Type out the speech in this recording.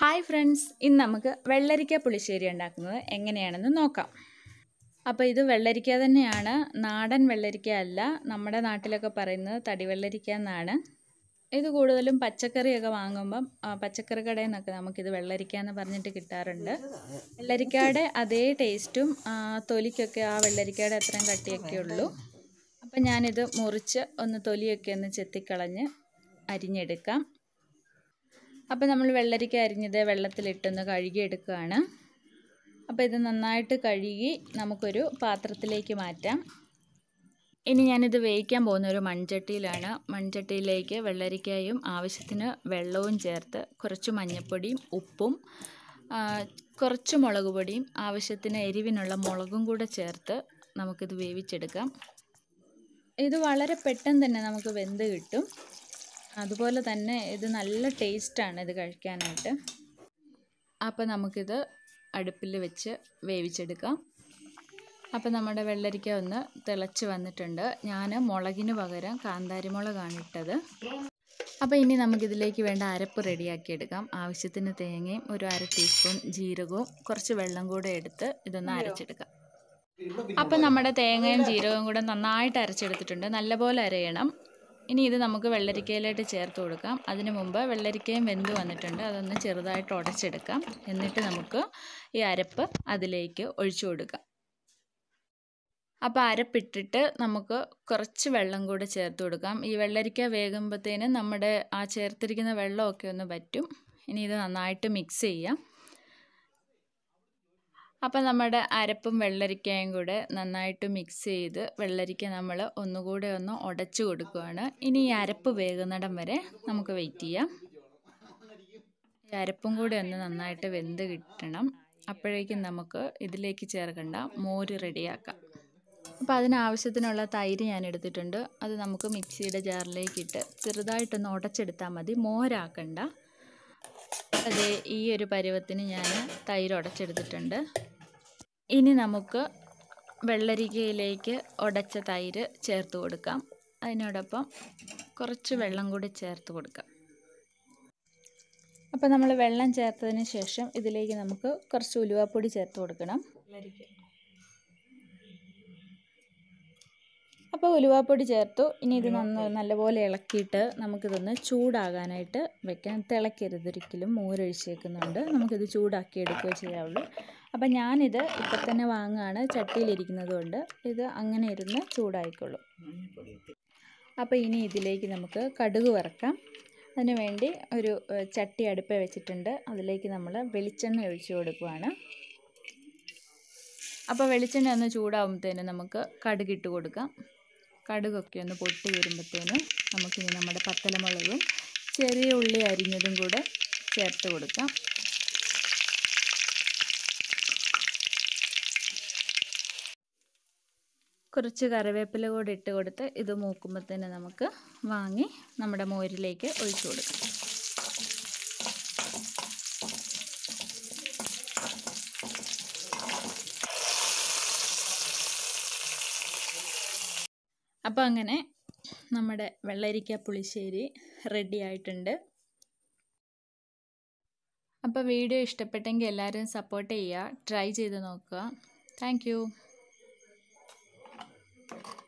hi friends ഇന്ന് നമുക്ക് വെള്ളരിക്ക പുളിശ്ശേരി ഉണ്ടാക്കുന്നത് എങ്ങനെയാണെന്ന് നോക്കാം അപ്പോൾ ഇത് വെള്ളരിക്ക തന്നെയാണ് നാടൻ വെള്ളരിക്ക അല്ല നമ്മുടെ നാട്ടിലൊക്കെ പറയുന്നത് തടി വെള്ളരിക്ക എന്നാണ് ഇത് കൂടുതലും പച്ചക്കറിയൊക്കെ വാങ്ങുമ്പം ആ, പച്ചക്കറി കടയിൽ നിന്നൊക്കെ നമുക്കിത് വെള്ളരിക്ക എന്ന് പറഞ്ഞിട്ട് കിട്ടാറുണ്ട് വെള്ളരിക്കയുടെ അതേ ടേസ്റ്റും ആ, തൊലിക്കൊക്കെ ആ വെള്ളരിക്കയുടെ അത്രയും കട്ടിയൊക്കെ ഉള്ളൂ അപ്പം ഞാനിത് മുറിച്ച് ഒന്ന് തൊലിയൊക്കെ ഒന്ന് ചെത്തിക്കളഞ്ഞ് അരിഞ്ഞെടുക്കാം അപ്പോൾ നമ്മൾ വെള്ളരിക്ക അരിഞ്ഞത് വെള്ളത്തിലിട്ടൊന്ന് കഴുകിയെടുക്കുകയാണ് അപ്പോൾ ഇത് നന്നായിട്ട് കഴുകി നമുക്കൊരു പാത്രത്തിലേക്ക് മാറ്റാം ഇനി ഞാനിത് വേവിക്കാൻ പോകുന്ന ഒരു മൺചട്ടിയിലാണ് മൺചട്ടിയിലേക്ക് വെള്ളരിക്കയും ആവശ്യത്തിന് വെള്ളവും ചേർത്ത് കുറച്ച് മഞ്ഞൾപ്പൊടിയും ഉപ്പും ആ, കുറച്ച് മുളക് പൊടിയും ആവശ്യത്തിന് എരിവിനുള്ള മുളകും കൂടെ ചേർത്ത് നമുക്കിത് വേവിച്ചെടുക്കാം ഇത് വളരെ പെട്ടെന്ന് തന്നെ നമുക്ക് വെന്ത് കിട്ടും അതുപോലെ തന്നെ ഇത് നല്ല ടേസ്റ്റാണ് ഇത് കഴിക്കാനായിട്ട് അപ്പോൾ നമുക്കിത് അടുപ്പിൽ വെച്ച് വേവിച്ചെടുക്കാം അപ്പോൾ നമ്മുടെ വെള്ളരിക്ക ഒന്ന് തിളച്ച് വന്നിട്ടുണ്ട് ഞാൻ മുളകിന് പകരം കാന്താരി മുളകാണ് ഇട്ടത് അപ്പോൾ ഇനി നമുക്കിതിലേക്ക് വേണ്ട അരപ്പ് റെഡിയാക്കി എടുക്കാം ആവശ്യത്തിന് തേങ്ങയും ഒരു അര ടീസ്പൂൺ ജീരകവും കുറച്ച് വെള്ളം കൂടെ എടുത്ത് ഇതൊന്ന് അരച്ചെടുക്കാം അപ്പം നമ്മുടെ തേങ്ങയും ജീരകവും കൂടെ നന്നായിട്ട് അരച്ചെടുത്തിട്ടുണ്ട് നല്ലപോലെ അരയണം ഇനി ഇത് നമുക്ക് വെള്ളരിക്കയിലായിട്ട് ചേർത്ത് കൊടുക്കാം അതിന് മുമ്പ് വെള്ളരിക്കയും വെന്ത് വന്നിട്ടുണ്ട് അതൊന്ന് ചെറുതായിട്ട് ഉടച്ചെടുക്കാം എന്നിട്ട് നമുക്ക് ഈ അരപ്പ് അതിലേക്ക് ഒഴിച്ചു കൊടുക്കാം അപ്പോൾ അരപ്പിട്ടിട്ട് നമുക്ക് കുറച്ച് വെള്ളം കൂടെ ചേർത്ത് കൊടുക്കാം ഈ വെള്ളരിക്ക വേകുമ്പോഴത്തേന് നമ്മുടെ ആ ചേർത്തിരിക്കുന്ന വെള്ളമൊക്കെ ഒന്ന് പറ്റും ഇനി ഇത് നന്നായിട്ട് മിക്സ് ചെയ്യാം അപ്പം നമ്മുടെ അരപ്പും വെള്ളരിക്കയും കൂടെ നന്നായിട്ട് മിക്സ് ചെയ്ത് വെള്ളരിക്ക നമ്മൾ ഒന്നുകൂടെ ഒന്ന് ഉടച്ചു കൊടുക്കുകയാണ് ഇനി ഈ അരപ്പ് വേകുന്നിടം വരെ നമുക്ക് വെയിറ്റ് ചെയ്യാം ഈ അരപ്പും കൂടെ ഒന്ന് നന്നായിട്ട് വെന്ത് കിട്ടണം അപ്പോഴേക്കും നമുക്ക് ഇതിലേക്ക് ചേർക്കേണ്ട മോര് റെഡിയാക്കാം അപ്പോൾ അതിനാവശ്യത്തിനുള്ള തൈര് ഞാൻ എടുത്തിട്ടുണ്ട് അത് നമുക്ക് മിക്സിയുടെ ജാറിലേക്ക് ഇട്ട് ചെറുതായിട്ടൊന്ന് ഉടച്ചെടുത്താൽ മതി മോരാക്കണ്ട അതെ ഈ ഒരു പരുവത്തിന് ഞാൻ തൈര് ഉടച്ചെടുത്തിട്ടുണ്ട് ഇനി നമുക്ക് വെള്ളരിക്കയിലേക്ക് ഉടച്ച തൈര് ചേർത്ത് കൊടുക്കാം അതിനോടൊപ്പം കുറച്ച് വെള്ളം കൂടി ചേർത്ത് കൊടുക്കാം അപ്പോൾ നമ്മൾ വെള്ളം ചേർത്തതിന് ശേഷം ഇതിലേക്ക് നമുക്ക് കുറച്ച് ഉലുവാപ്പൊടി ചേർത്ത് കൊടുക്കണം അപ്പോൾ ഉലുവാപ്പൊടി ചേർത്തു ഇനി ഇത് നന്ന നല്ലപോലെ ഇളക്കിയിട്ട് നമുക്കിതൊന്ന് ചൂടാകാനായിട്ട് വെക്കാം തിളക്കരുത് ഒരിക്കലും മോരൊഴിച്ചേക്കുന്നുണ്ട് നമുക്കിത് ചൂടാക്കി എടുക്കുകയോ ചെയ്യാവുള്ളൂ അപ്പം ഞാനിത് ഇപ്പം തന്നെ വാങ്ങുകയാണ് ചട്ടിയിലിരിക്കുന്നത് കൊണ്ട് ഇത് അങ്ങനെ ഇരുന്ന് ചൂടായിക്കൊള്ളും അപ്പോൾ ഇനി ഇതിലേക്ക് നമുക്ക് കടുക് വറക്കാം അതിന് വേണ്ടി ഒരു ഏഹ്, ചട്ടി അടുപ്പ് വെച്ചിട്ടുണ്ട് അതിലേക്ക് നമ്മൾ വെളിച്ചെണ്ണ ഒഴിച്ച് കൊടുക്കുവാണ് അപ്പോൾ വെളിച്ചെണ്ണ ഒന്ന് ചൂടാകുമ്പോഴത്തേനും നമുക്ക് കടുകിട്ട് കൊടുക്കാം കടുകൊക്കെ ഒന്ന് പൊട്ടി വരുമ്പോഴത്തേനും നമുക്കിനി നമ്മുടെ പത്തലമുളകും ചെറിയ ഉള്ളി അരിഞ്ഞതും കൂടെ ചേർത്ത് കൊടുക്കാം കുറച്ച് കറിവേപ്പില കൂടെ ഇട്ട് കൊടുത്ത് ഇത് മൂക്കുമ്പോഴത്തേന് നമുക്ക് വാങ്ങി നമ്മുടെ മോരിലേക്ക് ഒഴിച്ചു കൊടുക്കാം അപ്പോൾ അങ്ങനെ നമ്മുടെ വെള്ളരിക്ക പുളിശ്ശേരി റെഡി ആയിട്ടുണ്ട് അപ്പോൾ വീഡിയോ ഇഷ്ടപ്പെട്ടെങ്കിൽ എല്ലാവരും സപ്പോർട്ട് ചെയ്യുക ട്രൈ ചെയ്ത് നോക്കുക താങ്ക്